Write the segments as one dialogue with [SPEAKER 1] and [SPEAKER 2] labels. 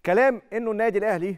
[SPEAKER 1] كلام انه النادي الاهلي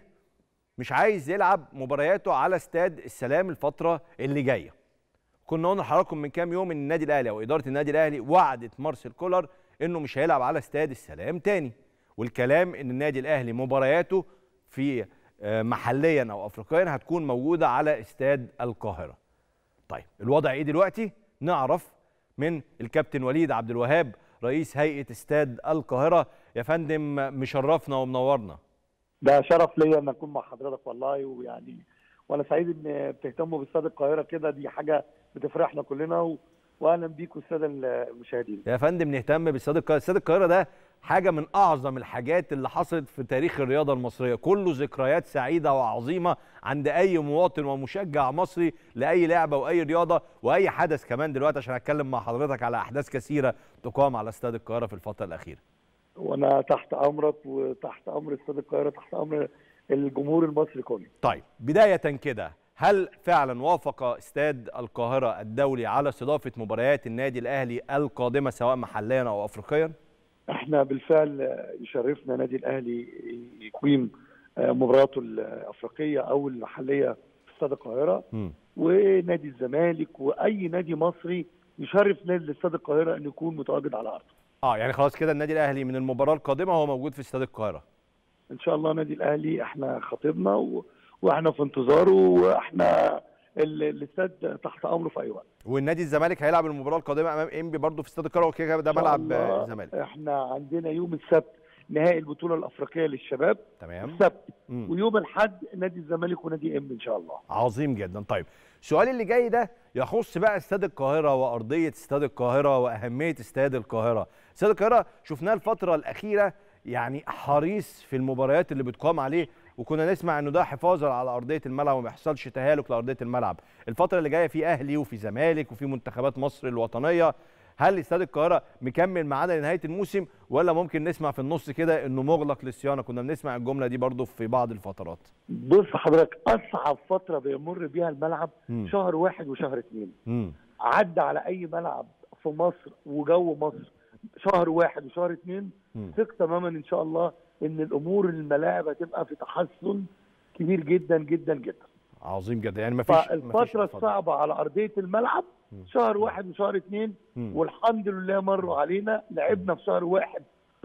[SPEAKER 1] مش عايز يلعب مبارياته على استاد السلام الفتره اللي جايه كنا قلنا لحضراتكم من كام يوم ان النادي الاهلي او اداره النادي الاهلي وعدت مارسيل كولر انه مش هيلعب على استاد السلام تاني والكلام ان النادي الاهلي مبارياته في آه، محليا او افريقيا هتكون موجوده على استاد القاهره طيب الوضع ايه دلوقتي نعرف من الكابتن وليد عبد الوهاب رئيس هيئه استاد القاهره يا فندم مشرفنا ومنورنا
[SPEAKER 2] ده شرف ليا ان اكون مع حضرتك والله ويعني وانا سعيد ان بتهتموا باستاد القاهره كده دي حاجه بتفرحنا كلنا و... واهلا بيكم الساده المشاهدين
[SPEAKER 1] يا فندم نهتم باستاد القاهره استاد القاهره ده حاجه من اعظم الحاجات اللي حصلت في تاريخ الرياضه المصريه كله ذكريات سعيده وعظيمه عند اي مواطن ومشجع مصري لاي لعبه واي رياضه واي حدث كمان دلوقتي عشان اتكلم مع حضرتك على احداث كثيره تقام على استاد القاهره في الفتره الاخيره
[SPEAKER 2] وانا تحت امرك وتحت امر استاد القاهره تحت امر الجمهور المصري كله
[SPEAKER 1] طيب بدايه كده هل فعلا وافق استاد القاهره الدولي على استضافه مباريات النادي الاهلي القادمه سواء محليا او افريقيا
[SPEAKER 2] احنا بالفعل يشرفنا نادي الاهلي يقيم مباراته الافريقيه او المحليه في استاد القاهره
[SPEAKER 1] م.
[SPEAKER 2] ونادي الزمالك واي نادي مصري يشرف نادي استاد القاهره ان يكون متواجد على ارضه
[SPEAKER 1] اه يعني خلاص كده النادي الاهلي من المباراه القادمه هو موجود في استاد القاهره
[SPEAKER 2] ان شاء الله نادي الاهلي احنا خطيبنا و... واحنا في انتظاره واحنا ال- الاستاد تحت امره في اي وقت
[SPEAKER 1] والنادي الزمالك هيلعب المباراه القادمه امام انبي برضه في استاد القاهره وكده كده ده
[SPEAKER 2] إن شاء
[SPEAKER 1] ملعب
[SPEAKER 2] الله
[SPEAKER 1] آه، الزمالك
[SPEAKER 2] احنا عندنا يوم السبت نهائي البطوله الافريقيه للشباب
[SPEAKER 1] تمام
[SPEAKER 2] السبت
[SPEAKER 1] مم.
[SPEAKER 2] ويوم الاحد نادي الزمالك ونادي ام ان شاء الله
[SPEAKER 1] عظيم جدا طيب السؤال اللي جاي ده يخص بقى استاد القاهره وارضيه استاد القاهره واهميه استاد القاهره استاد القاهره شفناه الفتره الاخيره يعني حريص في المباريات اللي بتقام عليه وكنا نسمع انه ده حفاظا على ارضيه الملعب وما يحصلش تهالك لارضيه الملعب الفتره اللي جايه في اهلي وفي زمالك وفي منتخبات مصر الوطنيه هل استاد القاهره مكمل معانا لنهايه الموسم ولا ممكن نسمع في النص كده انه مغلق للصيانه كنا بنسمع الجمله دي برضو في بعض الفترات
[SPEAKER 2] بص حضرتك اصعب فتره بيمر بيها الملعب
[SPEAKER 1] مم.
[SPEAKER 2] شهر واحد وشهر اثنين
[SPEAKER 1] امم
[SPEAKER 2] عدى على اي ملعب في مصر وجو مصر شهر واحد وشهر اثنين
[SPEAKER 1] مم.
[SPEAKER 2] ثق تماما ان شاء الله ان الامور الملاعب هتبقى في تحسن كبير جدا جدا جدا
[SPEAKER 1] عظيم جدا يعني مفيش مفيش
[SPEAKER 2] فالفتره
[SPEAKER 1] اتفضل.
[SPEAKER 2] الصعبه على ارضيه الملعب
[SPEAKER 1] مم.
[SPEAKER 2] شهر واحد وشهر اثنين
[SPEAKER 1] مم.
[SPEAKER 2] والحمد لله مروا علينا لعبنا في شهر واحد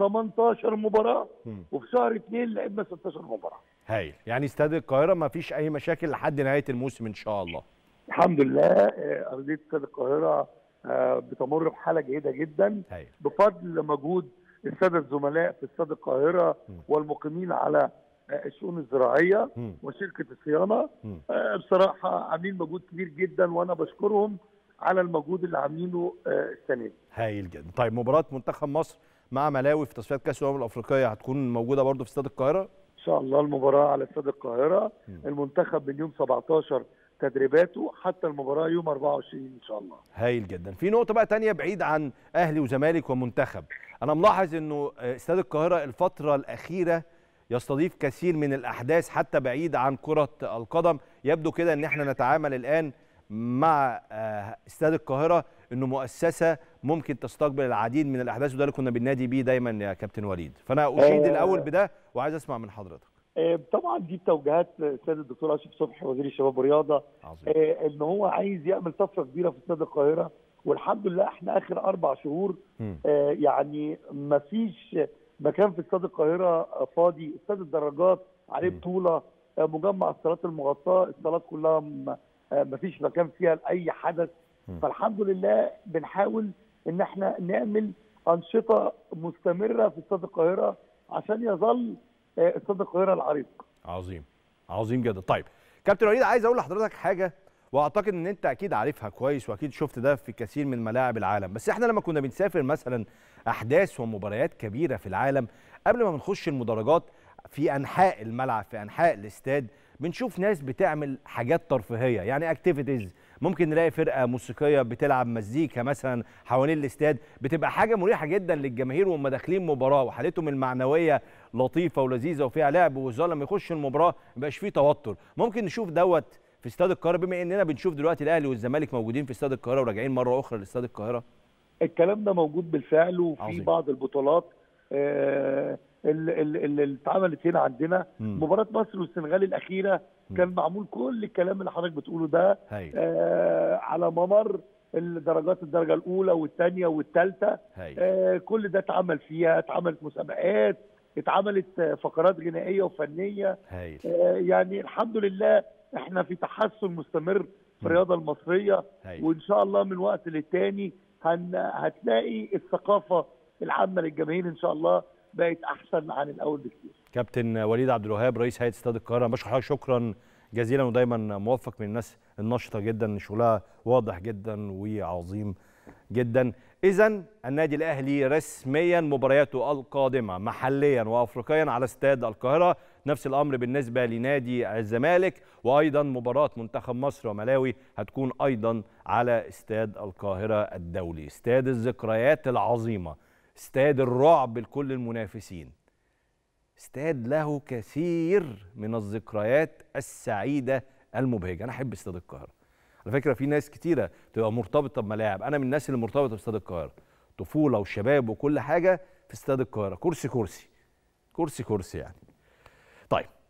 [SPEAKER 2] 18 مباراه
[SPEAKER 1] مم.
[SPEAKER 2] وفي شهر اثنين لعبنا 16 مباراه
[SPEAKER 1] هايل يعني استاد القاهره مفيش اي مشاكل لحد نهايه الموسم ان شاء الله
[SPEAKER 2] الحمد لله آه، ارضيه استاد القاهره آه، بتمر بحاله جيده جدا
[SPEAKER 1] هايل
[SPEAKER 2] بفضل مجهود الساده الزملاء في استاد القاهره
[SPEAKER 1] مم.
[SPEAKER 2] والمقيمين على آه، الشؤون الزراعيه
[SPEAKER 1] مم.
[SPEAKER 2] وشركه الصيانه
[SPEAKER 1] مم.
[SPEAKER 2] آه، بصراحه عاملين مجهود كبير جدا وانا بشكرهم على المجهود اللي عاملينه آه، السنه دي.
[SPEAKER 1] هايل جدا طيب مباراه منتخب مصر مع ملاوي في تصفيات كاس الامم الافريقيه هتكون موجوده برضو في استاد القاهره
[SPEAKER 2] ان شاء الله المباراه على استاد القاهره
[SPEAKER 1] مم.
[SPEAKER 2] المنتخب من يوم 17 تدريباته حتى المباراه يوم 24 ان شاء الله.
[SPEAKER 1] هايل جدا في نقطه بقى تانية بعيد عن اهلي وزمالك ومنتخب انا ملاحظ انه آه، استاد القاهره الفتره الاخيره يستضيف كثير من الاحداث حتى بعيد عن كره القدم يبدو كده ان احنا نتعامل الان مع آه، استاد القاهره انه مؤسسه ممكن تستقبل العديد من الاحداث وده اللي كنا بننادي بيه دايما يا كابتن وليد فانا اشيد
[SPEAKER 2] آه.
[SPEAKER 1] الاول بده وعايز اسمع من حضرتك
[SPEAKER 2] آه، طبعا دي توجيهات السيد الدكتور اشرف صبحي وزير الشباب والرياضه
[SPEAKER 1] عظيم
[SPEAKER 2] آه، ان هو عايز يعمل طفره كبيره في استاد القاهره والحمد لله احنا اخر اربع شهور
[SPEAKER 1] مم.
[SPEAKER 2] آه، يعني ما فيش مكان في استاد القاهره آه، فاضي استاد الدراجات عليه
[SPEAKER 1] مم.
[SPEAKER 2] بطوله آه، مجمع الصالات المغطاه الصالات كلها ما فيش مكان فيها لاي حدث
[SPEAKER 1] مم.
[SPEAKER 2] فالحمد لله بنحاول ان احنا نعمل انشطه مستمره في استاد القاهره عشان يظل آه، استاد القاهره العريق
[SPEAKER 1] عظيم عظيم جدا طيب كابتن وليد عايز اقول لحضرتك حاجه واعتقد ان انت اكيد عارفها كويس واكيد شفت ده في كثير من ملاعب العالم بس احنا لما كنا بنسافر مثلا احداث ومباريات كبيره في العالم قبل ما بنخش المدرجات في انحاء الملعب في انحاء الاستاد بنشوف ناس بتعمل حاجات ترفيهيه يعني اكتيفيتيز ممكن نلاقي فرقه موسيقيه بتلعب مزيكا مثلا حوالين الاستاد بتبقى حاجه مريحه جدا للجماهير وهم داخلين مباراه وحالتهم المعنويه لطيفه ولذيذه وفيها لعب وهزار لما يخش المباراه ما يبقاش فيه توتر ممكن نشوف دوت في استاد القاهره بما اننا بنشوف دلوقتي الاهلي والزمالك موجودين في استاد القاهره وراجعين مره اخرى لاستاد القاهره
[SPEAKER 2] الكلام ده موجود بالفعل وفي
[SPEAKER 1] عظيم.
[SPEAKER 2] بعض البطولات آه، اللي, اللي اللي اتعملت هنا عندنا
[SPEAKER 1] مم.
[SPEAKER 2] مباراه مصر والسنغال الاخيره كان معمول كل الكلام اللي حضرتك بتقوله ده
[SPEAKER 1] هايل
[SPEAKER 2] آه على ممر الدرجات الدرجه الاولى والثانيه والثالثه
[SPEAKER 1] هايل
[SPEAKER 2] آه كل ده اتعمل فيها اتعملت مسابقات اتعملت آه، فقرات غنائيه وفنيه
[SPEAKER 1] هايل
[SPEAKER 2] آه يعني الحمد لله احنا في تحسن مستمر في الرياضه المصريه
[SPEAKER 1] هايل
[SPEAKER 2] وان شاء الله من وقت للتاني هن هتلاقي الثقافه العامه للجماهير ان شاء الله بقت احسن عن الاول بكتير
[SPEAKER 1] كابتن وليد عبد الوهاب رئيس هيئه استاد القاهره بشكر حضرتك شكرا جزيلا ودايما موفق من الناس النشطه جدا شغلها واضح جدا وعظيم جدا اذا النادي الاهلي رسميا مبارياته القادمه محليا وافريقيا على استاد القاهره نفس الامر بالنسبه لنادي الزمالك وايضا مباراه منتخب مصر وملاوي هتكون ايضا على استاد القاهره الدولي استاد الذكريات العظيمه استاد الرعب لكل المنافسين استاد له كثير من الذكريات السعيده المبهجه انا احب استاد القاهره على فكره في ناس كتيره تبقى مرتبطه بملاعب انا من الناس اللي مرتبطه باستاد القاهره طفوله وشباب وكل حاجه في استاد القاهره كرسي كرسي كرسي كرسي يعني طيب